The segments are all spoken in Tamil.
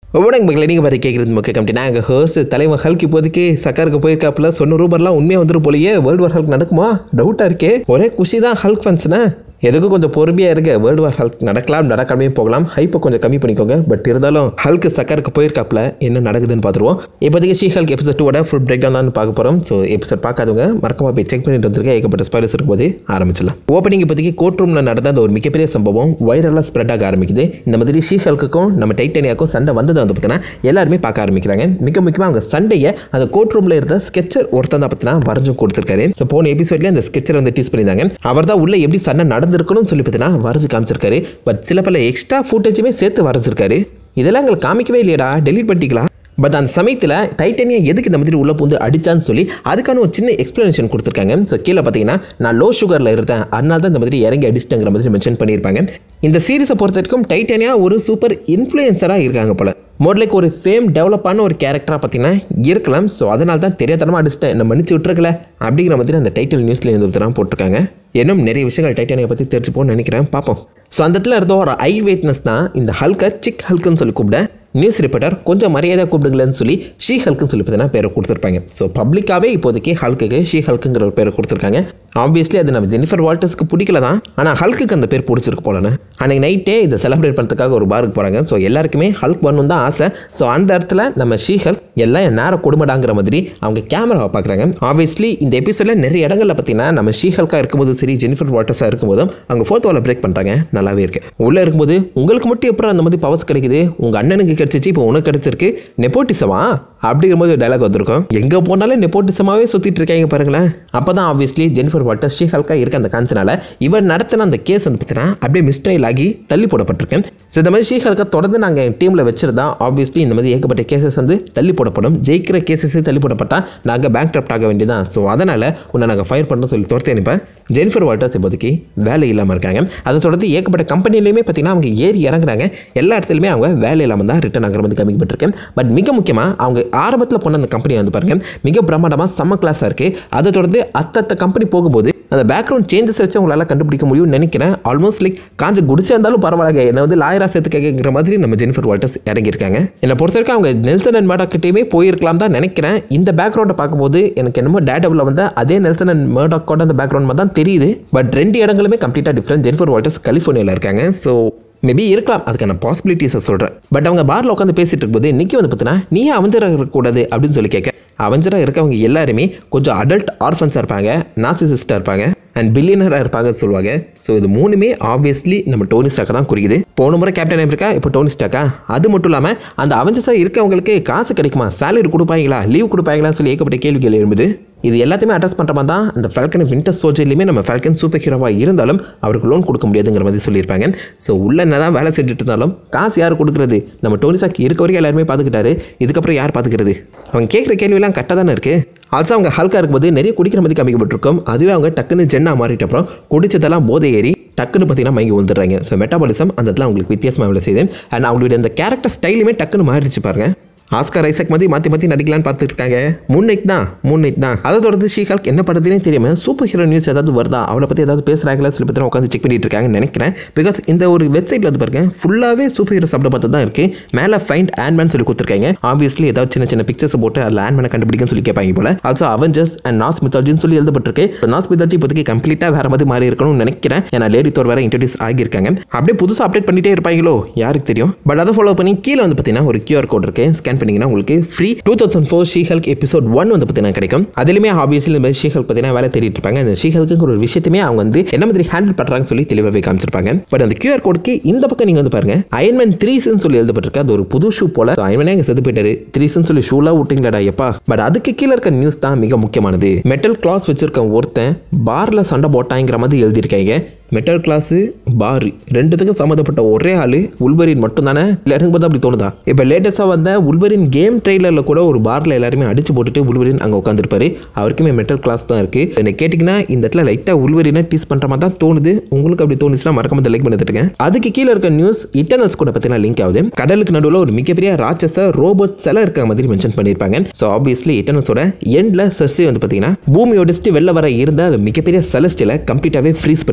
ஒவ்வொரு மக்களை நீங்கள் பாரு கேட்குறது முக்கிய கமிட்டி நாங்கள் ஹோஸ்ட் தலைவன் ஹல்க் இப்போதைக்கு சக்கருக்கு போயிருக்காப்புல சொன்ன ரூபர்லாம் உண்மையாக வந்துரும் போலயே வேர்ல்டு வார் ஹல்க் நடக்குமா டவுட்டாக இருக்கே ஒரே குஷி தான் ஹல்க் ஃபன்ஸ்னா எதுக்கும் கொஞ்சம் பொறுமையாக இருங்க வேர்ல்டு வார் ஹல்க் நடக்கலாம் நடக்காமே போகலாம் ஹைப்பை கொஞ்சம் கம்மி பண்ணிக்கோங்க பட் இருந்தாலும் ஹல்க் சக்கருக்கு போயிருக்காப்புல என்ன நடக்குதுன்னு பார்த்துருவோம் இப்போதைக்கு ஷீ ஹல்க் எபிசோட் டூவோட ஃபுல் பிரேக் டவுன் தான் பார்க்க போகிறோம் ஸோ எபிசோட் பார்க்காதவங்க மறக்காம போய் செக் பண்ணிட்டு வந்திருக்க ஏகப்பட்ட ஸ்பாய்லர்ஸ் இருக்கும்போது ஆரம்பிச்சிடலாம் ஓப்பனிங் இப்போதைக்கு கோர்ட் ரூமில் நடந்த அந்த ஒரு மிகப்பெரிய சம்பவம் வைரலாக ஸ்ப்ரெட் ஆக ஆரம்பிக்குது இந்த மாதிரி ஷீ ஹல்க்குக்கும் நம்ம டைட்டனியாக்கும் சண்டை வந்தது வந்து பார்த்தீங்கன்னா எல்லாருமே பார்க்க ஆரம்பிக்கிறாங்க மிக முக்கியமாக அவங்க சண்டையை அந்த கோர்ட் ரூமில் இருந்த ஸ்கெச்சர் ஒருத்தன் தான் பார்த்தீங்கன்னா வரைஞ்சும் கொடுத்துருக்காரு ஸோ போன எபிசோட்லேயே அந்த ஸ்கெச்சர் வந்து டீஸ் பண்ணியிருந்தாங்க அவர் தான் உள்ள எப்படி சண்டை நடந்திருக்கணும்னு சொல்லி பார்த்தீங்கன்னா வரைஞ்சு காமிச்சிருக்காரு பட் சில பல எக்ஸ்ட்ரா ஃபுட்டேஜுமே சேர்த்து வரைஞ்சிருக்காரு இதெல்லாம் எங்களுக்கு காமிக்கவே இல்லையடா டெலீட் பண்ணிக்கலாம் பட் அந்த சமயத்தில் டைட்டனியா எதுக்கு இந்த மாதிரி உள்ளே பூந்து அடிச்சான்னு சொல்லி அதுக்கான ஒரு சின்ன எக்ஸ்ப்ளனேஷன் கொடுத்துருக்காங்க ஸோ கீழே பார்த்தீங்கன்னா நான் லோ சுகரில் இருந்தேன் அதனால தான் இந்த மாதிரி இறங்கி அடிச்சிட்டங்கிற மாதிரி மென்ஷன் பண்ணியிருப்பாங்க இந்த சீரிஸை பொறுத்த வரைக்கும் டைட்டனியா ஒரு சூப்பர் இன்ஃப்ளூயன்சராக இருக்காங்க போல மோர் லைக் ஒரு ஃபேம் டெவலப் ஆன ஒரு கேரக்டராக பார்த்தீங்கன்னா இருக்கலாம் ஸோ அதனால தான் தெரியாதனமாக அடிச்சிட்டேன் என்ன மன்னிச்சு விட்டுருக்கல அப்படிங்கிற மாதிரி அந்த டைட்டில் நியூஸில் இருந்து தான் போட்டிருக்காங்க இன்னும் நிறைய விஷயங்கள் டைட்டானியை பற்றி தெரிஞ்சுப்போன்னு நினைக்கிறேன் பார்ப்போம் ஸோ அந்த இடத்துல இருந்த ஒரு ஐ வெயிட்னஸ் தான் இந்த ஹல்கை சிக் ஹல்க்குன்னு சொல்லி கூப்பிட நியூஸ் ரிப்போர்ட்டர் கொஞ்சம் மரியாதை கூப்பிடுங்களேன்னு சொல்லி ஷீ ஹல்க்குன்னு சொல்லி பார்த்தீங்கன்னா பேரை கொடுத்துருப்பாங்க ஸோ பப்ளிக்காகவே இப்போதைக்கு ஹல்க்குக்கு ஷீ ஹல்க்குங்கிற ஒரு பேரை கொடுத்துருக்காங்க ஆப்வியஸ்லி அது நம்ம ஜெனிஃபர் வால்டர்ஸ்க்கு பிடிக்கல தான் ஆனால் ஹல்க்குக்கு அந்த பேர் பிடிச்சிருக்கு போலன்னு அன்றைக்கி நைட்டே இதை செலிப்ரேட் பண்ணுறதுக்காக ஒரு பாருக்கு போகிறாங்க ஸோ எல்லாருக்குமே ஹல்க் பண்ணணும் தான் ஆசை ஸோ அந்த இடத்துல நம்ம ஷீ ஹல்க் எல்லாம் என் நேரம் கொடுமடாங்கிற மாதிரி அவங்க கேமராவை பார்க்குறாங்க ஆப்வியஸ்லி இந்த எபிசோடில் நிறைய இடங்களில் பார்த்தீங்கன்னா நம்ம ஷீ ஹல்காக இருக்கும்போது சரி ஜெனிஃபர் வால்டர்ஸாக இருக்கும்போதும் அவங்க ஃபோர்த் வாலை பிரேக் பண்ணுறாங்க நல்லாவே இருக்கு உள்ளே இருக்கும்போது உங்களுக்கு மட்டும் எப்பறம் அந்த மாதிரி பவர்ஸ் கிடைக்குது உங்கள் அண்ணனுக்கு கிடைச்சிச்சு இப்போ உனக்கு கிடைச்சிருக்கு நெப்போட்டிசமா அப்படிங்கிற போது டைலாக் வந்திருக்கும் எங்கே போனாலும் நெப்போட்டிசமாகவே சுற்றிட்டு இருக்காங்க பாருங்களேன் அப்போ தான் ஆப்வியஸ்லி ஜெனிஃபர் வாட்டர் ஸ்ரீ ஹல்கா இருக்க அந்த காரணத்தினால இவன் நடத்தின அந்த கேஸ் வந்து பார்த்தீங்கன்னா அப்படியே மிஸ்டைல் ஆகி தள்ளி போடப்பட்டிருக்கேன் ஸோ இந்த மாதிரி ஸ்ரீ ஹல்கா தொடர்ந்து நாங்கள் டீமில் வச்சிருந்தா ஆப்வியஸ்லி இந்த மாதிரி ஏகப்பட்ட கேசஸ் வந்து தள்ளி போடப்படும் ஜெயிக்கிற கேசஸே தள்ளி போடப்பட்டால் நாங்கள் பேங்க் ட்ராப்ட் ஆக வேண்டியதான் ஸோ அதனால் உன்னை நாங்கள் ஃபயர் பண்ணணும் சொல்லி துரத்தி அனுப்பேன் ஜெனிஃபர் வால்டர்ஸ் இப்போதைக்கு வேலை இல்லாமல் இருக்காங்க அதை தொடர்ந்து ஏகப்பட்ட கம்பெனிலையுமே பார்த்தீங்கன்னா அவங்க ஏறி இறங்குறாங்க எல்லா இடத்துலையுமே அவங்க வேலை இல்லாமல் தான் ரிட்டர்ன் ஆகிற மாதிரி காமிக்கப்பட்டிருக்கேன் பட் மிக முக்கியமாக அவங்க ஆரம்பத்தில் போன அந்த கம்பெனி வந்து பாருங்கள் மிக பிரம்மாண்டமாக செம்ம கிளாஸாக இருக்குது அதை தொடர்ந்து அத்தத்த கம்பெனி போகும்போது அந்த பேக்ரவுண்ட் சேஞ்சஸ் வச்சு உங்களால் கண்டுபிடிக்க முடியும்னு நினைக்கிறேன் ஆல்மோஸ்ட் லைக் காஞ்ச குடிச்சா இருந்தாலும் பரவாயில்ல என்ன வந்து லாயராக சேர்த்து கேட்குற மாதிரி நம்ம ஜெனிஃபர் வால்டர்ஸ் இறங்கியிருக்காங்க என்னை பொறுத்த வரைக்கும் அவங்க நெல்சன் அண்ட் மேடா கிட்டேயுமே போயிருக்கலாம் தான் நினைக்கிறேன் இந்த பேக்ரவுண்டை பார்க்கும்போது எனக்கு என்னமோ டேட்டபிள் வந்து அதே நெல்சன் அண்ட் மேடாக்கோட அந்த பேக்ரவுண்ட் மாதிரி தான் தெரியுது பட் ரெண்டு இடங்களுமே கம்ப்ளீட்டாக டிஃப்ரெண்ட் ஜெனிஃபர் வால்டர்ஸ் கலிஃபோர்னியாவில் இருக்காங்க ஸோ மேபி இருக்கலாம் அதுக்கான பாசிபிலிட்டிஸை சொல்கிறேன் பட் அவங்க பாரில் உட்காந்து பேசிட்டு இருக்கும்போது நிக்கி வந்து பார்த்தீங்கன்னா நீ அவஞ்சராக இருக்கக்கூடாது அப்படின்னு சொல்லி கேட்க அவஞ்சராக இருக்கவங்க எல்லாருமே கொஞ்சம் அடல்ட் ஆர்ஃபன்ஸாக இருப்பாங்க நாசிசிஸ்டாக இருப்பாங்க அண்ட் பில்லியனராக இருப்பாங்கன்னு சொல்லுவாங்க ஸோ இது மூணுமே ஆப்வியஸ்லி நம்ம டோனி ஸ்டாக்கை தான் குறிக்குது போன முறை கேப்டன் அமெரிக்கா இப்போ டோனி ஸ்டாக்கா அது மட்டும் இல்லாமல் அந்த அவஞ்சஸாக இருக்கவங்களுக்கு காசு கிடைக்குமா சேலரி கொடுப்பாங்களா லீவ் கொடுப்பாங்களான்னு சொல்லி ஏகப்பட்ட கேள்விகள் எழும்புது இது எல்லாத்தையுமே அட்ரஸ் பண்ணுற மாதிரி தான் அந்த ஃபால்கன் வின்டர் சோல்ஜர்லையுமே நம்ம ஃபால்கன் சூப்பர் ஹீரோவாக இருந்தாலும் அவருக்கு லோன் கொடுக்க முடியாதுங்கிற மாதிரி சொல்லியிருப்பாங்க ஸோ உள்ள என்ன தான் வேலை செஞ்சுட்டு இருந்தாலும் காசு யார் கொடுக்குறது நம்ம டோனி சாக் இருக்க வரைக்கும் எல்லாருமே பார்த்துக்கிட்டாரு இதுக்கப்புறம் யார் பார்த்துக்கிறது அவங்க கேட்குற கேள்வியெல்லாம் கரெக்டாக தானே இருக்குது ஆல்சோ அவங்க ஹல்கா இருக்கும்போது நிறைய குடிக்கிற மாதிரி காமிக்கப்பட்டிருக்கும் அதுவே அவங்க டக்குன்னு ஜென்னா மாறிட்ட அப்புறம் குடிச்சதெல்லாம் போதை ஏறி டக்குன்னு பார்த்தீங்கன்னா மயங்கி வந்துடுறாங்க ஸோ மெட்டாபாலிசம் அந்த இடத்துல அவங்களுக்கு வித்தியாசமாக வேலை செய்யுது அண்ட் அவங்களுடைய அந்த கேரக்டர் ஸ்டைலுமே டக்குன்னு மாறிடுச்சு பாருங்க ஆஸ்கார் ஐசக் மாதிரி மாற்றி மாற்றி நடிக்கலான்னு பார்த்துட்டு இருக்காங்க மூன் நைட் தான் மூன் நைட் தான் அதை தொடர்ந்து ஷீகால்க் என்ன பண்ணுறதுனே தெரியாம சூப்பர் ஹீரோ நியூஸ் ஏதாவது வருதா அவளை பற்றி ஏதாவது பேசுகிறாங்களா சொல்லி பற்றி உட்காந்து செக் பண்ணிட்டு இருக்காங்கன்னு நினைக்கிறேன் பிகாஸ் இந்த ஒரு வெப்சைட்டில் வந்து பாருங்க ஃபுல்லாகவே சூப்பர் ஹீரோ சாப்பிட பார்த்து தான் இருக்குது மேலே ஃபைண்ட் ஆண்ட்மேன் சொல்லி கொடுத்துருக்காங்க ஆப்வியஸ்லி ஏதாவது சின்ன சின்ன பிக்சர்ஸ் போட்டு அதில் ஆண்ட்மேனை கண்டுபிடிக்கன்னு சொல்லி கேட்பாங்க போல ஆல்சோ அவெஞ்சர்ஸ் அண்ட் நாஸ் மித்தாலஜின்னு சொல்லி எழுதப்பட்டிருக்கு நாஸ் மித்தாலஜி இப்போதைக்கு கம்ப்ளீட்டாக வேற மாதிரி மாறி இருக்கணும்னு நினைக்கிறேன் ஏன்னா லேடி தோர் வேற இன்ட்ரடியூஸ் ஆகியிருக்காங்க அப்படியே புதுசாக அப்டேட் பண்ணிட்டே இருப்பாங்களோ யாருக்கு தெரியும் பட் அதை ஃபாலோ பண்ணி கீழே வந்து பார்த்தீங்கன்னா ஒரு கியூஆர் கோட் இருக்கு ஸ்கேன் பண்ணிங்கன்னா உங்களுக்கு free two thousand four She Hulk episode one வந்து பார்த்தீங்கன்னா கிடைக்கும் அதுலேயுமே ஆப்வியஸ்லி இந்த மாதிரி ஷீஹல்க் பார்த்தீங்கன்னா வேலை தேடிட்டு இருப்பாங்க அந்த ஷீஹல்க்குங்கிற ஒரு விஷயத்தையுமே அவங்க வந்து என்ன மாதிரி ஹேண்டில் பண்ணுறாங்கன்னு சொல்லி தெளிவாகவே காமிச்சிருப்பாங்க பட் அந்த கியூஆர் கோடுக்கு இந்த பக்கம் நீங்கள் வந்து பாருங்க அயன்மேன் த்ரீஸ்ன்னு சொல்லி எழுதப்பட்டிருக்கு அது ஒரு புது ஷூ போல அயன்மேனே அங்கே செத்து போயிட்டாரு த்ரீஸ்ன்னு சொல்லி ஷூலாம் விட்டீங்களாடா எப்பா பட் அதுக்கு கீழே இருக்க நியூஸ் தான் மிக முக்கியமானது மெட்டல் கிளாஸ் வச்சிருக்க ஒருத்தன் பார்ல சண்டை போட்டாங்கிற மாதிரி எழுதியிருக்காங்க மெட்டல் கிளாஸு பார் ரெண்டுத்துக்கும் சம்மந்தப்பட்ட ஒரே ஆள் உல்வரின் மட்டும் தானே இல்லை எனக்கு பார்த்தா அப்படி தோணுதா இப்போ லேட்டஸ்ட்டாக வந்த உல்வரின் கேம் ட்ரெய்லரில் கூட ஒரு பாரில் எல்லாருமே அடிச்சு போட்டுட்டு உல்வரின் அங்கே உட்காந்துருப்பாரு அவருக்குமே மெட்டல் கிளாஸ் தான் இருக்குது என்ன கேட்டிங்கன்னா இந்த இடத்துல லைட்டாக உல்வரினை டீஸ் பண்ணுற மாதிரி தான் தோணுது உங்களுக்கு அப்படி தோணுச்சுன்னா மறக்காம லைக் பண்ணிட்டுருங்க அதுக்கு கீழே இருக்க நியூஸ் இட்டர்னல்ஸ் கூட பார்த்தீங்கன்னா லிங்க் ஆகுது கடலுக்கு நடுவில் ஒரு மிகப்பெரிய ராட்சச ரோபோட் சிலை இருக்க மாதிரி மென்ஷன் பண்ணியிருப்பாங்க ஸோ ஆப்வியஸ்லி இட்டர்னல்ஸோட எண்டில் சர்ஸே வந்து பார்த்தீங்கன்னா பூமியோட வெளில வர இருந்த அது மிகப்பெரிய செலஸ்டியில் கம்ப்ளீட்டாகவே ஃப்ரீஸ் பண்ணியிருப்பாங்க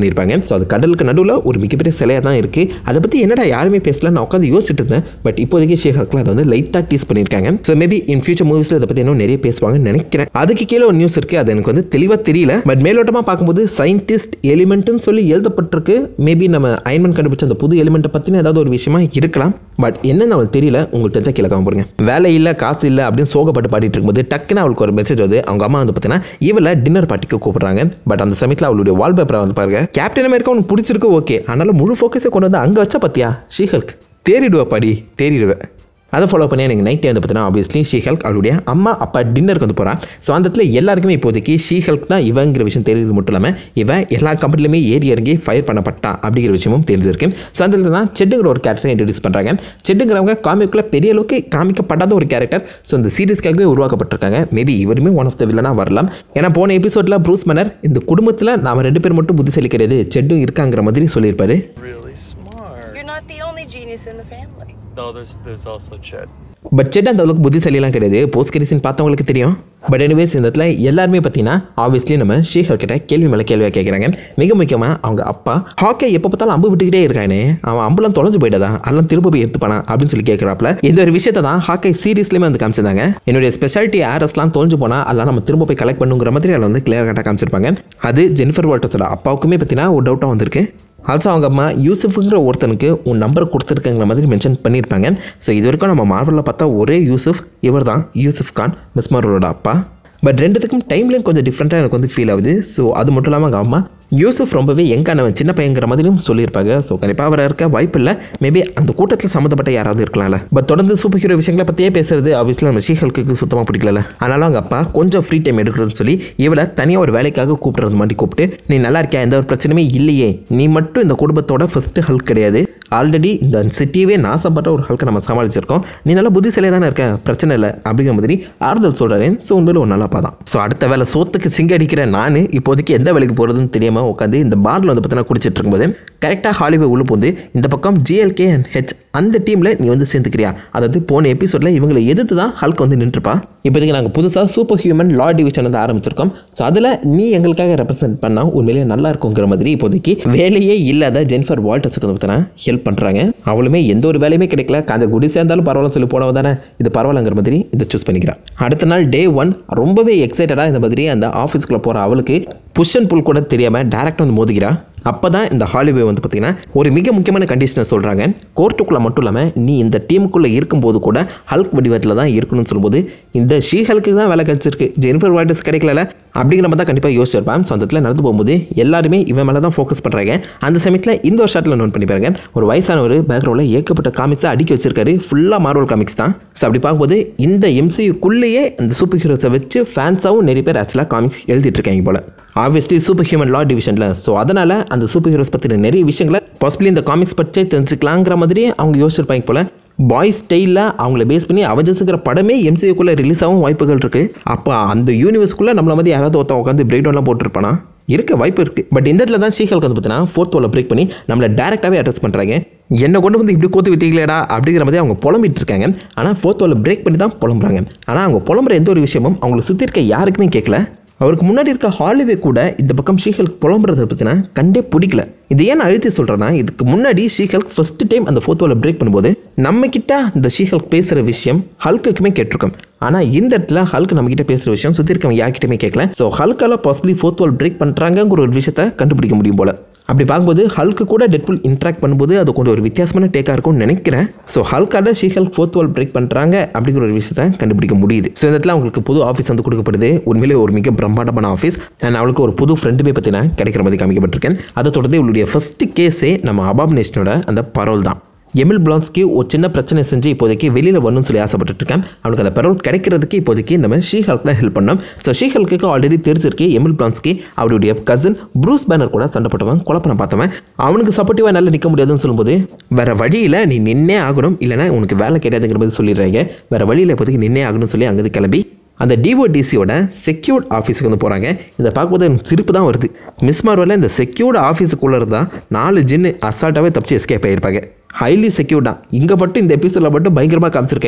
ஸோ அது கடலுக்கு நடுவில் ஒரு மிகப்பெரிய சிலையாக தான் இருக்குது அதை பற்றி என்னடா யாருமே பேசல நான் உட்காந்து யோசிச்சுட்டு இருந்தேன் பட் இப்போதைக்கு ஷேஹாக்கில் அதை வந்து லைட்டாக டீஸ் பண்ணியிருக்காங்க ஸோ மேபி இன் ஃபியூச்சர் மூவிஸில் இதை பற்றி இன்னும் நிறைய பேசுவாங்கன்னு நினைக்கிறேன் அதுக்கு கீழே ஒரு நியூஸ் இருக்குது அது எனக்கு வந்து தெளிவாக தெரியல பட் மேலோட்டமாக பார்க்கும்போது சயின்டிஸ்ட் எலிமெண்ட்னு சொல்லி எழுதப்பட்டிருக்கு மேபி நம்ம அயன்மன் கண்டுபிடிச்ச அந்த புது எலிமெண்ட்டை பற்றின ஏதாவது ஒரு விஷயமா இருக்கலாம் பட் என்னன்னு அவளுக்கு தெரியல உங்களுக்கு தெரிஞ்சா கீழே போடுங்க வேலை இல்லை காசு இல்லை அப்படின்னு சோகப்பட்டு பாடிட்டு இருக்கும்போது டக்குன்னு அவளுக்கு ஒரு மெசேஜ் வருது அவங்க அம்மா வந்து பார்த்தீங்கன்னா இவளை டின்னர் பார்ட்டிக்கு கூப்பிடுறாங்க பட் அந்த சமயத்தில் அவளுடைய வால்பேப்பரை வந்து பாருங்க கேப்டன் அமெரிக்கா உனக்கு பிடிச்சிருக்கு ஓகே ஆனாலும் முழு ஃபோக்கஸை கொண்டு வந்து அங்கே வச்சா பார்த்தியா ஷீஹல்க் தேறிடுவா பாடி தேறிடுவேன் அதை ஃபாலோ பண்ணி எனக்கு நைட் வந்து பார்த்தீங்கன்னா ஆப்வியஸ்லி ஷீஹல்க் அவளுடைய அம்மா அப்பா டின்னருக்கு வந்து போகிறான் ஸோ அந்த இடத்துல எல்லாருக்குமே இப்போதைக்கு ஷீஹல்க் தான் இவங்கிற விஷயம் தெரியுது மட்டும் இல்லாமல் இவன் எல்லா கம்பெனிலுமே ஏறி இறங்கி ஃபயர் பண்ணப்பட்டா அப்படிங்கிற விஷயமும் தெரிஞ்சிருக்கு ஸோ அந்த இடத்துல தான் செட்டுங்கிற ஒரு கேரக்டரை இன்ட்ரடியூஸ் பண்ணுறாங்க செட்டுங்கிறவங்க காமிக்குள்ளே பெரிய அளவுக்கு காமிக்கப்படாத ஒரு கேரக்டர் ஸோ இந்த சீரியஸ்க்காகவே உருவாக்கப்பட்டிருக்காங்க மேபி இவருமே ஒன் ஆஃப் த வில்லனாக வரலாம் ஏன்னா போன எபிசோடில் ப்ரூஸ் மன்னர் இந்த குடும்பத்தில் நாம ரெண்டு பேர் மட்டும் புத்திசாலி கிடையாது செட்டும் இருக்காங்கிற மாதிரி சொல்லியிருப்பாரு really smart. You're not the only genius in the family. No, there's there's also Chet. But Chet அந்த அளவுக்கு புத்திசாலிலாம் கிடையாது போஸ்ட் கிரிசின் பார்த்தவங்களுக்கு தெரியும் பட் எனிவேஸ் இந்த இடத்துல எல்லாருமே பார்த்தீங்கன்னா ஆப்வியஸ்லி நம்ம ஷீஹல் கிட்ட கேள்வி மேலே கேள்வியாக கேட்குறாங்க மிக முக்கியமாக அவங்க அப்பா ஹாக்கை எப்போ பார்த்தாலும் அம்பு விட்டுக்கிட்டே இருக்கானே அவன் அம்புலாம் தொலைஞ்சு போயிட்டதா அதெல்லாம் திரும்ப போய் எடுத்துப்பானா அப்படின்னு சொல்லி கேட்குறாப்புல இந்த ஒரு விஷயத்தை தான் ஹாக்கை சீரியஸ்லேயுமே வந்து காமிச்சிருந்தாங்க என்னுடைய ஸ்பெஷாலிட்டி ஆர்எஸ்லாம் தொலைஞ்சு போனால் அதெல்லாம் நம்ம திரும்ப போய் கலெக்ட் பண்ணுங்கிற மாதிரி அதில் வந்து கிளியர் கட்டாக காமிச்சிருப்பாங்க அது ஜெனிஃபர் வால்டர்ஸோட அப்பாவுக்குமே பார்த்தீங்கன்னா ஒரு டவுட்டாக வந்திருக்கு ஆல்சோ அவங்க அம்மா யூசுஃபுங்கிற ஒருத்தனுக்கு உன் நம்பர் கொடுத்துருக்கங்கிற மாதிரி மென்ஷன் பண்ணியிருப்பாங்க ஸோ இது வரைக்கும் நம்ம மார்வலில் பார்த்தா ஒரே யூசுஃப் இவர் தான் யூசுஃப் கான் மிஸ் மார்வலோட அப்பா பட் ரெண்டுத்துக்கும் டைம்லைன் கொஞ்சம் டிஃப்ரெண்ட்டாக எனக்கு வந்து ஃபீல் ஆகுது ஸோ அது மட்டும் இல்லாமல் அவங்க அம்மா யூசுஃப் ரொம்பவே எங்கானவன் சின்ன பையங்கிற மாதிரியும் சொல்லியிருப்பாங்க ஸோ கண்டிப்பாக அவர் இருக்க வாய்ப்பு இல்லை மேபி அந்த கூட்டத்தில் சம்மந்தப்பட்ட யாராவது இருக்கலாம்ல பட் தொடர்ந்து சூப்பர் ஹீரோ விஷயங்களை பற்றியே பேசுறது ஆப்வியஸ்லி நம்ம ஷீஹல்க்கு சுத்தமாக பிடிக்கல அதனால அவங்க அப்பா கொஞ்சம் ஃப்ரீ டைம் எடுக்கிறதுன்னு சொல்லி இவளை தனியாக ஒரு வேலைக்காக கூப்பிட்றது மாதிரி கூப்பிட்டு நீ நல்லா இருக்கியா எந்த ஒரு பிரச்சனையுமே இல்லையே நீ மட்டும் இந்த குடும்பத்தோட ஃபஸ்ட்டு ஹல்க் கிடையாது ஆல்ரெடி இந்த சிட்டியவே நாசப்பட்ட ஒரு ஹல்க்கை நம்ம சமாளிச்சிருக்கோம் நீ நல்லா புத்திசாலியாக தானே இருக்க பிரச்சனை இல்லை அப்படிங்கிற மாதிரி ஆறுதல் சொல்கிறாரு ஸோ உண்மையில ஒரு நல்லப்பா தான் ஸோ அடுத்த வேலை சோத்துக்கு சிங்க அடிக்கிற நான் இப்போதைக்கு எந்த வேலைக்கு போகிறதுன்னு தெரியாமல் உட்காந்து இந்த பாரில் வந்து பார்த்தீங்கன்னா குடிச்சிட்டு இருக்கும்போது கரெக்டாக ஹாலிவுட் உள்ள போந்து இந்த பக்கம் ஜிஎல்கே அண்ட் ஹெச் அந்த டீமில் நீ வந்து சேர்ந்துக்கிறியா அதாவது போன எபிசோடில் இவங்களை எதிர்த்து தான் ஹல்க் வந்து நின்றுப்பா இப்போதைக்கு நாங்கள் புதுசாக சூப்பர் ஹியூமன் லா டிவிஷன் வந்து ஆரம்பிச்சிருக்கோம் ஸோ அதில் நீ எங்களுக்காக ரெப்ரசென்ட் பண்ணால் உண்மையிலேயே நல்லா இருக்குங்கிற மாதிரி இப்போதைக்கு வேலையே இல்லாத ஜெனிஃபர் வால்டர்ஸுக்கு வந்து பார்த்தீங்கன்னா ஹெல்ப் பண்ணுறாங்க அவளுமே எந்த ஒரு வேலையுமே கிடைக்கல காஞ்ச குடி சேர்ந்தாலும் பரவாயில்ல சொல்லி போனவ தானே இது பரவாயில்லங்கிற மாதிரி இதை சூஸ் பண்ணிக்கிறான் அடுத்த நாள் டே ஒன் ரொம்பவே எக்ஸைட்டடாக இந்த மாதிரி அந்த ஆஃபீஸ்க்குள்ளே போகிற அவளுக்கு புஷ் அண்ட் புல் கூட தெரியாமல் டேரக்டாக வந்து மோதிக்கிறா அப்போ தான் இந்த ஹாலிவே வந்து பார்த்திங்கன்னா ஒரு மிக முக்கியமான கண்டிஷனை சொல்கிறாங்க கோர்ட்டுக்குள்ளே மட்டும் இல்லாமல் நீ இந்த டீமுக்குள்ளே இருக்கும்போது கூட ஹல்க் வடிவத்தில் தான் இருக்கணும்னு சொல்லும்போது இந்த ஷீ ஹல்க்கு தான் வேலை கிடச்சிருக்கு ஜெனிஃபர் வால்டர்ஸ் கிடைக்கல அப்படிங்கிற மாதிரி தான் கண்டிப்பாக யோசிச்சிருப்பேன் ஸோ அந்த இடத்துல நடந்து போகும்போது எல்லாருமே இவன் மேலே தான் ஃபோக்கஸ் பண்ணுறாங்க அந்த சமயத்தில் இந்த ஒரு ஷாட்டில் நோட் பண்ணி பாருங்க ஒரு வயசான ஒரு பேக்ரவுண்டில் ஏகப்பட்ட காமிக்ஸை அடுக்கி வச்சிருக்காரு ஃபுல்லாக மார்வல் காமிக்ஸ் தான் ஸோ அப்படி பார்க்கும்போது இந்த எம்சியுக்குள்ளேயே இந்த சூப்பர் ஹீரோஸை வச்சு ஃபேன்ஸாகவும் நிறைய பேர் ஆக்சுவலாக காமிக்ஸ் எழுதிட்டு இருக்காங்க போல ஆப்வியஸ்லி சூப்பர் ஹியூமன் லா டிவிஷனில் ஸோ அதனால் அந்த சூப்பர் ஹீரோஸ் பற்றின நிறைய விஷயங்களை பாசிபிளி இந்த காமிக்ஸ் பற்றி தெரிஞ்சுக்கலாங்கிற மாதிரி அவங்க யோசிச்சிருப்பாங்க போல பாய்ஸ் ஸ்டைலில் அவங்கள பேஸ் பண்ணி அவஜஸுங்கிற படமே எம்சிஏக்குள்ளே ரிலீஸ் ஆகும் வாய்ப்புகள் இருக்குது அப்போ அந்த யூனிவர்ஸ்க்குள்ளே நம்மள மாதிரி யாராவது ஒருத்தன் உட்காந்து பிரேக் டவுன்லாம் போட்டிருப்பானா இருக்க வாய்ப்பு இருக்குது பட் இந்த இடத்துல தான் ஷீஹல்க்கு வந்து பார்த்தீங்கன்னா ஃபோர்த் ஓவில் பிரேக் பண்ணி நம்மளை டேரெக்டாகவே அட்ரஸ் பண்ணுறாங்க என்னை கொண்டு வந்து இப்படி கோத்து வித்தீங்களேடா அப்படிங்கிற மாதிரி அவங்க புலம்பிட்டு இருக்காங்க ஆனால் ஃபோர்த் ஓவில் பிரேக் பண்ணி தான் புலம்புறாங்க ஆனால் அவங்க புலம்புற எந்த ஒரு விஷயமும் அவங்களை சுற்றி இருக்க யாருக்குமே கேட்கல அவருக்கு முன்னாடி இருக்க ஹாலிவே கூட இந்த பக்கம் ஷீஹல்க் புலம்புறதை பற்றினா கண்டே பிடிக்கல இது ஏன் நான் அழுத்தி சொல்கிறேன்னா இதுக்கு முன்னாடி ஷீஹல்க் ஃபர்ஸ்ட் டைம் அந்த ஃபோர்த் பிரேக் பண்ணும்போது நம்ம கிட்ட இந்த ஷீஹல்க் பேசுகிற விஷயம் ஹல்க்குக்குமே கேட்டிருக்கோம் ஆனால் இந்த இடத்துல ஹல்க் நம்ம கிட்ட பேசுகிற விஷயம் சுற்றி இருக்கவங்க யார்கிட்டயுமே கேட்கல ஸோ ஹல்கால பாசிபிளி ஃபோர்த் வால் பிரேக் பண்ணுறாங்கிற ஒரு விஷயத்தை கண்டுபிடிக்க முடியும் போல அப்படி பார்க்கும்போது ஹல்க்கு கூட டெட்புல் இன்ட்ராக்ட் பண்ணும்போது அது கொஞ்சம் ஒரு வித்தியாசமான டேக்காக இருக்கும்னு நினைக்கிறேன் ஸோ ஹல்கால She Hulk fourth wall break பண்ணுறாங்க அப்படிங்கிற ஒரு விஷயத்தை கண்டுபிடிக்க முடியுது ஸோ இந்த இடத்துல அவங்களுக்கு புது ஆஃபீஸ் வந்து கொடுக்கப்படுது உண்மையிலே ஒரு மிக பிரம்மாண்டமான ஆஃபீஸ் அண்ட் அவளுக்கு ஒரு புது ஃப்ரெண்டுமே பற்றினா கிடைக்கிற மாதிரி காமிக்கப்பட்டிருக்கேன் அதை தொடர்ந்து இவளுடைய ஃபர்ஸ்ட் கேஸே நம்ம அபாப் நேஷனோட அந்த பரோல் தான் எமில் பிளான்ஸ்க்கு ஒரு சின்ன பிரச்சனை செஞ்சு இப்போதைக்கு வெளியில் வரணும்னு சொல்லி ஆசைப்பட்டு இருக்கேன் அவனுக்கு அந்த பெரோல் கிடைக்கிறதுக்கு இப்போதைக்கு நம்ம ஷீ ஹல்க் தான் ஹெல்ப் பண்ணோம் ஸோ ஷீ ஹல்க்கு ஆல்ரெடி தெரிஞ்சிருக்கு எமில் பிளான்ஸ்க்கு அவருடைய கசின் ப்ரூஸ் பேனர் கூட சண்டை போட்டவன் கொலை பண்ண பார்த்தவன் அவனுக்கு சப்போர்ட்டிவாக நல்லா நிற்க முடியாதுன்னு சொல்லும்போது வேற வழியில் நீ நின்னே ஆகணும் இல்லைனா உனக்கு வேலை கிடையாதுங்கிற மாதிரி சொல்லிடுறாங்க வேற வழியில் இப்போதைக்கு நின்னே ஆகணும்னு சொல்லி அங்கேருந்து கிளம்பி அந்த டிஓடிசியோட செக்யூர்ட் ஆஃபீஸுக்கு வந்து போகிறாங்க இதை பார்க்கும்போது எனக்கு சிரிப்பு தான் வருது மிஸ் மார்வலில் இந்த செக்யூர்டு ஆஃபீஸுக்குள்ளே இருந்தால் நாலு ஜின்னு அசால்ட்டாகவே தப்பிச்சு எஸ்கேப் ஆகியிருப்பாங்க ஹைலி செக்யூர்டா இங்கே மட்டும் இந்த எபிசோடில் மட்டும் பயங்கரமாக காமிச்சிருக்காங்க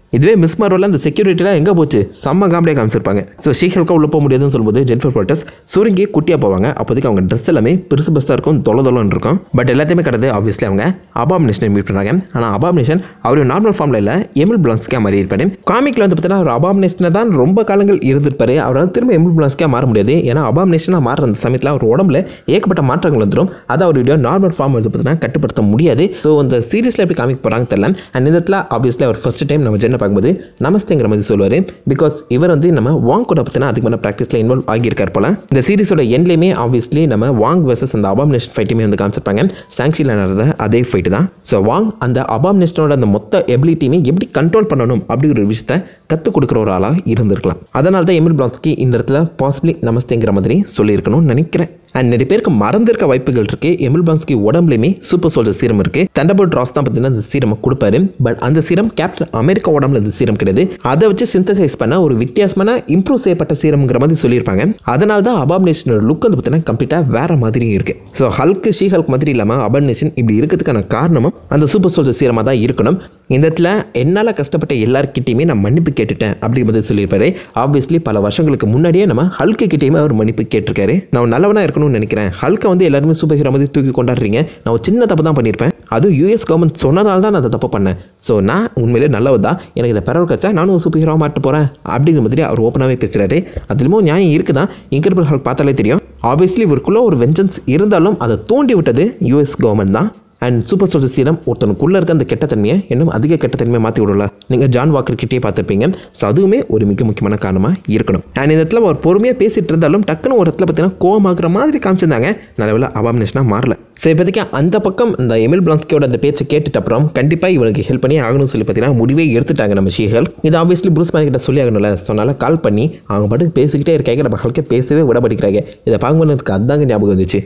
இதுவே மிஸ் மார்வலில் அந்த செக்யூரிட்டிலாம் எங்கே போச்சு செம்ம காமெடியாக காமிச்சிருப்பாங்க ஸோ ஷீஹல்கா உள்ள போக முடியாதுன்னு சொல்லும்போது ஜென்ஃபர் பால்டஸ் சுருங்கி குட்டியாக போவாங்க அப்போதைக்கு அவங்க ட்ரெஸ் எல்லாமே பெருசு பெருசாக இருக்கும் தொலை தொலைன்னு இருக்கும் பட் எல்லாத்தையுமே கடந்து ஆப்வியஸ்லி அவங்க அபாமினேஷனை மீட் பண்ணுறாங்க ஆனால் அபாமினேஷன் அவர் நார்மல் ஃபார்மில் இல்லை எமில் பிளான்ஸ்க்கே மாறி இருப்பார் காமிக்கில் வந்து பார்த்தீங்கன்னா அவர் அபாமினேஷனை தான் ரொம்ப காலங்கள் இருந்திருப்பாரு அவரால் திரும்ப எமில் பிளான்ஸ்க்கே மாற முடியாது ஏன்னா அபாமினேஷனாக மாறுற அந்த சமயத்தில் அவர் உடம்புல ஏகப்பட்ட மாற்றங்கள் வந்துடும் அதை அவருடைய நார்மல் ஃபார்ம் வந்து பார்த்தீங்கன்னா கட்டுப்படுத்த முடியாது ஸோ அந்த சீரியஸில் எப்படி காமிக்க போகிறாங்க தெரியல அண்ட் இந்த இடத்துல ஆப்வியஸ்லி அவர் ஃபர்ஸ்ட் டைம் நம்ம ஜென்ன பார்க்கும்போது நமஸ்தேங்கிற மாதிரி சொல்லுவார் பிகாஸ் இவர் வந்து நம்ம வாங் கூட பார்த்தீங்கன்னா அதிகமான ப்ராக்டிஸில் இன்வால்வ் ஆகியிருக்கார் போல இந்த சீரிஸோட எண்ட்லேயுமே ஆப்வியஸ்லி நம்ம வாங் வர்சஸ் அந்த அபாமினேஷன் ஃபைட்டுமே வந்து காமிச்சிருப்பாங்க சாங்ஷியில் நடந்த அதே ஃபைட்டு தான் ஸோ வாங் அந்த அபாமினேஷனோட அந்த மொத்த எபிலிட்டியுமே எப்படி கண்ட்ரோல் பண்ணணும் அப்படிங்கிற ஒரு விஷயத்த கற்றுக் கொடுக்குற ஒரு ஆளாக இருந்திருக்கலாம் அதனால தான் எமில் பிளான்ஸ்கி இந்த இடத்துல பாசிபிளி நமஸ்தேங்கிற மாதிரி சொல்லியிருக்கணும்னு நினைக்கிறேன் அண்ட் நிறைய பேருக்கு மறந்திருக்க வாய்ப்புகள் இருக்கு எமில் பான்ஸ்கி உடம்புலையுமே சூப்பர் சோல்ஜர் சீரம் இருக்கு தண்டபோல்ட் ராஸ் தான் பார்த்தீங்கன்னா அந்த சீரமை கொடுப்பாரு பட் அந்த சீரம் கேப்டன் அமெரிக்கா உடம்புல இந்த சீரம் கிடையாது அதை வச்சு சிந்தசைஸ் பண்ண ஒரு வித்தியாசமான இம்ப்ரூவ் செய்யப்பட்ட சீரம்ங்கிற மாதிரி சொல்லியிருப்பாங்க அதனால தான் அபாமினேஷனோட லுக் வந்து பார்த்தீங்கன்னா கம்ப்ளீட்டாக வேற மாதிரி இருக்கு ஸோ ஹல்க்கு ஷீ ஹல்க் மாதிரி இல்லாமல் அபாமினேஷன் இப்படி இருக்கிறதுக்கான காரணமும் அந்த சூப்பர் சோல்ஜர் சீரமாக தான் இருக்கணும் இந்த இடத்துல என்னால் கஷ்டப்பட்ட எல்லாருக்கிட்டையுமே நான் மன்னிப்பு கேட்டுட்டேன் அப்படிங்கிற மாதிரி சொல்லியிருப்பாரு ஆப்வியஸ்லி பல வருஷங்களுக்கு முன்னாடியே நம்ம ஹல்க்கு கிட்டேயுமே அவர் மன்னிப்பு கேட்டிருக்காரு நான் நல்லவனா இருக்கணும்னு நினைக்கிறேன் ஹல்கை வந்து எல்லாருமே சூப்பர் ஹீரோ மாதிரி தூக்கி கொண்டாடுறீங்க நான் ஒரு சின்ன தப்பு தான் பண்ணியிருப்பேன் அதுவும் யூஎஸ் கவர்மெண்ட் சொன்னதால தான் நான் அதை தப்பு பண்ணேன் ஸோ நான் உண்மையிலே நல்லவர் தான் எனக்கு இதை பெறவு கச்சா நானும் சூப்பர் ஹீரோ மாட்ட போகிறேன் அப்படிங்கிற மாதிரி அவர் ஓப்பனாகவே பேசுகிறாரு அதுலேயும் நியாயம் இருக்குதான் இன்கிரபிள் ஹல்க் பார்த்தாலே தெரியும் ஆப்வியஸ்லி இவருக்குள்ள ஒரு வெஞ்சன்ஸ் இருந்தாலும் அதை தூண்டி விட்டது யூஎஸ் கவர்மெண்ட் தான் அண்ட் சூப்பர் சோல்ஜர் சீரம் ஒருத்தனுக்குள்ளே இருக்க அந்த கெட்டத்தன்மையை இன்னும் அதிக கெட்டத்தன்மையை மாற்றி விடல நீங்கள் ஜான் வாக்கர் கிட்டே பார்த்துருப்பீங்க ஸோ அதுவுமே ஒரு மிக முக்கியமான காரணமாக இருக்கணும் அண்ட் இந்த இடத்துல ஒரு பொறுமையாக பேசிட்டு இருந்தாலும் டக்குன்னு ஒரு இடத்துல பார்த்தீங்கன்னா கோவமாக்குற மாதிரி காமிச்சிருந்தாங்க நல்ல அபாமினேஷனாக மாறல ஸோ இப்போதைக்கு அந்த பக்கம் இந்த எமில் பிளான்ஸ்கியோட அந்த பேச்சை கேட்டுட்டு அப்புறம் கண்டிப்பாக இவனுக்கு ஹெல்ப் பண்ணி ஆகணும்னு சொல்லி பார்த்தீங்கன்னா முடிவே எடுத்துட்டாங்க நம்ம ஷீஹல் இது ஆப்வியஸ்லி ப்ரூஸ் மேன் கிட்ட சொல்லி ஆகணும்ல ஸோ அதனால் கால் பண்ணி அவங்க பாட்டுக்கு பேசிக்கிட்டே இருக்காங்க நம்ம ஹல்கே பேசவே விட படிக்கிறாங்க இதை பார்க்கும்போது எனக்கு அதாங்க ஞாபகம் வந்துச்சு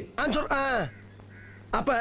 அப்ப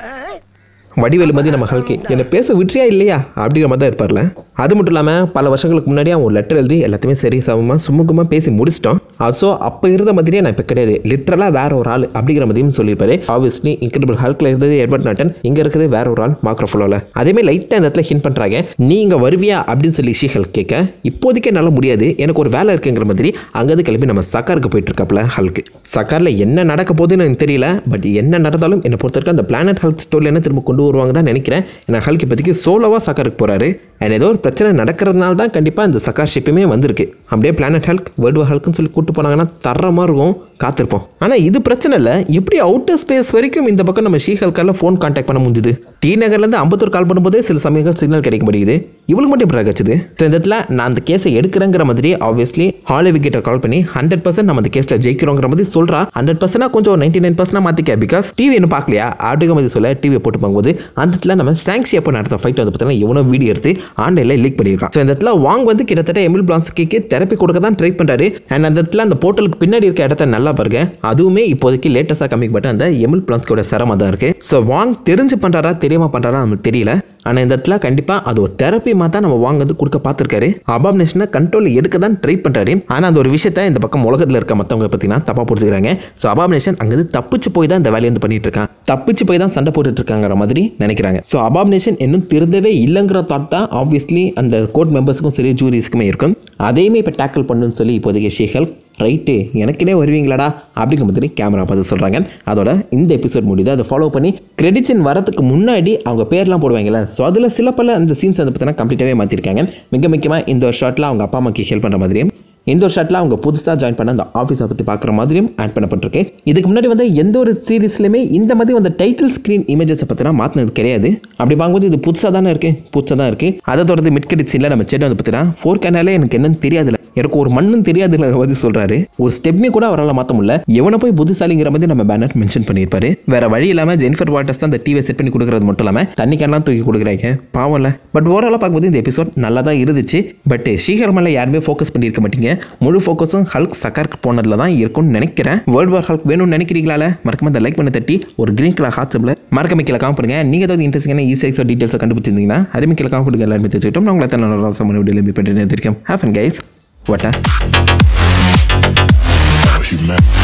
வடிவேலு மாதிரி நம்ம ஹல்கே என்னை பேச விட்டுறியா இல்லையா அப்படிங்கிற மாதிரி தான் இருப்பார்ல அது மட்டும் இல்லாமல் பல வருஷங்களுக்கு முன்னாடி அவன் ஒரு லெட்டர் எழுதி எல்லாத்தையுமே சரி சமமாக சுமூகமாக பேசி முடிச்சிட்டோம் ஸோ அப்போ இருந்த மாதிரியே நான் இப்போ கிடையாது லிட்டரலாக வேற ஒரு ஆள் அப்படிங்கிற மாதிரியும் சொல்லியிருப்பாரு ஆப்வியஸ்லி இன்கிரபிள் ஹல்கில் இருந்தது எட்வர்ட் நாட்டன் இங்கே இருக்கிறது வேற ஒரு ஆள் மாக்ரோஃபோலோவில் அதேமாதிரி லைட்டாக இந்த இடத்துல ஹின் பண்ணுறாங்க நீ இங்கே வருவியா அப்படின்னு சொல்லி ஷீஹல் கேட்க இப்போதைக்கு என்னால் முடியாது எனக்கு ஒரு வேலை இருக்குங்கிற மாதிரி அங்கேருந்து கிளம்பி நம்ம சக்காருக்கு போயிட்டு இருக்காப்புல ஹல்க்கு சக்காரில் என்ன நடக்க போகுதுன்னு எனக்கு தெரியல பட் என்ன நடந்தாலும் என்னை பொறுத்த வரைக்கும் அந்த பிளானட் ஹல்க் ஸ்டோரியில் என்ன திரும்ப கொண்டு வருவாங்க தான் நினைக்கிறேன் ஏன்னா ஹல்க் இப்போதைக்கு சோலோவாக சக்காருக்கு போகிறாரு அண்ட் ஏதோ ஒரு பிரச்சனை நடக்கிறதுனால தான் கண்டிப்பாக இந்த சக்கார் ஷிப்புமே வந்திருக்கு அப்படியே பிளானட் ஹல்க் வேர்ல்டு ஹல்க்னு சொல்லி கூட்டு போனாங்கன்னா தரமாக இருக்கும் காத்திருப்போம் ஆனால் இது பிரச்சனை இல்லை எப்படி அவுட்டர் ஸ்பேஸ் வரைக்கும் இந்த பக்கம் நம்ம ஷீ ஹல்கால ஃபோன் கான்டாக்ட் பண்ண முடிஞ்சுது டி நகர்லேருந்து அம்பத்தூர் கால் பண்ணும்போதே சில சமயங்கள் சிக்னல் கிடைக்க முடியுது இவளுக்கு மட்டும் எப்படி கிடச்சிது ஸோ இந்த இடத்துல நான் அந்த கேஸை எடுக்கிறேங்கிற மாதிரி ஆப்வியஸ்லி ஹாலிவுட் கிட்ட கால் பண்ணி ஹண்ட்ரட் பர்சன்ட் நம்ம அந்த கேஸில் ஜெயிக்கிறோங்கிற மாதிரி சொல்கிறா ஹண்ட்ரட் பர்சன்டாக கொஞ்சம் நைன்டி நைன் பர்சன்டாக மாற்றிக்க பிகாஸ் டிவி இன்னும் பார்க்கலையா அப்படிங்கிற மாதிரி சொல்ல டிவியை போட்டு பார்க்கும்போது அந்த இடத்துல நம்ம சாங்ஸி அப்போ நடத்த ஃபைட் வந்து பார்த்தீங்கன்னா இவனோ வீடியோ எடுத்து ஆன்லைனில் லீக் பண்ணியிருக்கான் ஸோ இந்த இடத்துல வாங் வந்து கிட்டத்தட்ட எமில் பிளான்ஸ்கிக்கு தெரப்பி கொடுக்க தான் ட்ரை பண்ணுறாரு அண்ட் அந்த இடத்துல அந்த போர்ட்டலுக்கு பின்னாடி இருக்க இடத்த நல்லா பாருங்க அதுவுமே இப்போதைக்கு லேட்டஸ்ட்டாக கம்மிப்பட்ட அந்த எமில் பிளான்ஸ்கோட சிரமம் தான் இருக்குது ஸோ வாங் தெரிஞ்சு பண்ணுறாரா தெரியாம பண்ணுறாரா நமக்கு தெரியல ஆனால் இந்த இடத்துல கண்டிப்பாக அது ஒரு தெரப்பி மாதிரி தான் நம்ம வாங்க வந்து கொடுக்க பார்த்துருக்காரு அபாமினேஷனை கண்ட்ரோல் எடுக்க தான் ட்ரை பண்ணுறாரு ஆனால் அந்த ஒரு விஷயத்த இந்த பக்கம் உலகத்தில் இருக்க மற்றவங்க பார்த்தீங்கன்னா தப்பாக புரிஞ்சுக்கிறாங்க ஸோ அபாமினேஷன் அங்கேருந்து தப்பிச்சு போய் தான் இந்த வேலையை வந்து பண்ணிட்டு இருக்கான் தப்பிச்சு போய் தான் சண்டை போட்டுட்டு இருக்காங்கிற மாதிரி நினைக்கிறாங்க ஸோ அபாமினேஷன் இன்னும் திருந்தவே இல்லைங்கிற தாட் தான் ஆப்வியஸ்லி அந்த கோர்ட் மெம்பர்ஸுக்கும் சரி ஜூரிஸ்க்குமே இருக்கும் அதையுமே இப்போ டேக்கிள் பண்ணுன்னு சொல்லி இப்போதைக்கு ஷேகல் ரைட்டு எனக்குனே வருவீங்களாடா அப்படிங்கிற மாதிரி கேமரா பார்த்து சொல்கிறாங்க அதோட இந்த எபிசோட் முடியுது அதை ஃபாலோ பண்ணி கிரெடிட்ஸின் வரதுக்கு முன்னாடி அவங்க பேர்லாம் போடுவாங்கல்ல ஸோ அதில் சில பல அந்த சீன்ஸ் வந்து பார்த்தீங்கன்னா கம்ப்ளீட்டாகவே மாற்றிருக்காங்க மிக முக்கியமாக இந்த ஒரு ஷாட்டில் அவங்க அப்பா அம்மாக்கு ஹெல்ப் பண்ணுற மாதிரியும் இந்த ஒரு ஷாட்டில் அவங்க புதுசாக ஜாயின் பண்ண அந்த ஆஃபீஸை பற்றி பார்க்குற மாதிரியும் ஆட் பண்ணப்பட்டிருக்கு இதுக்கு முன்னாடி வந்து எந்த ஒரு சீரீஸ்லையுமே இந்த மாதிரி அந்த டைட்டில் ஸ்க்ரீன் இமேஜஸை பற்றினா மாற்றினது கிடையாது அப்படி பார்க்கும்போது இது புதுசாக தானே இருக்குது புதுசாக தான் இருக்குது அதை தொடர்ந்து மிட் கிரெடிட் சீனில் நம்ம செட் வந்து பார்த்தீங்கன்னா ஃபோர் கேனாலே எனக்கு என்னன்னு தெரியாதுல எனக்கு ஒரு மண்ணும் தெரியாதுல மாதிரி சொல்கிறாரு ஒரு ஸ்டெப்னி கூட அவரால் மாற்ற முடியல எவனை போய் புத்திசாலிங்கிற மாதிரி நம்ம பேனர் மென்ஷன் பண்ணியிருப்பாரு வேற வழி இல்லாமல் ஜெனிஃபர் வாட்டர்ஸ் தான் அந்த டிவியை செட் பண்ணி கொடுக்குறது மட்டும் இல்லாமல் தண்ணி கேன்லாம் தூக்கி கொடுக்குறாங்க பாவம்ல பட் ஓவராலாக பார்க்கும்போது இந்த எபிசோட் நல்லா தான் இருந்துச்சு பட் ஸ்ரீஹர் மேலே யாருமே ஃபோக்கஸ் பண்ணியிருக்க மாட்டீங்க முழு ஃபோக்கஸும் ஹல்க் சக்கார்க்கு போனதுல தான் இருக்கும்னு நினைக்கிறேன் வேர்ல்டு வார் ஹல்க் வேணும்னு நினைக்கிறீங்களா மறக்காம அந்த லைக் பண்ணி தட்டி ஒரு கிரீன் கலர் ஹாட்ஸ்அப்பில் மறக்காம கீழே காம் பண்ணுங்க நீங்கள் ஏதாவது இன்ட்ரெஸ்டிங்கான ஈஸியாக டீட்டெயில்ஸை கண்டுபிடிச்சிருந்தீங்கன்னா அதுமே கீழே காம் கொடுங்க எல்லாருமே தெரிஞ்சுக்கிட்டோம் நான் உங்களை தான் நல்ல ராசமான வீடியோ மீட் பண்ணிட்டு இருக்கேன் ஹேஃப் அண்ட் கைஸ் வட்டா you mad?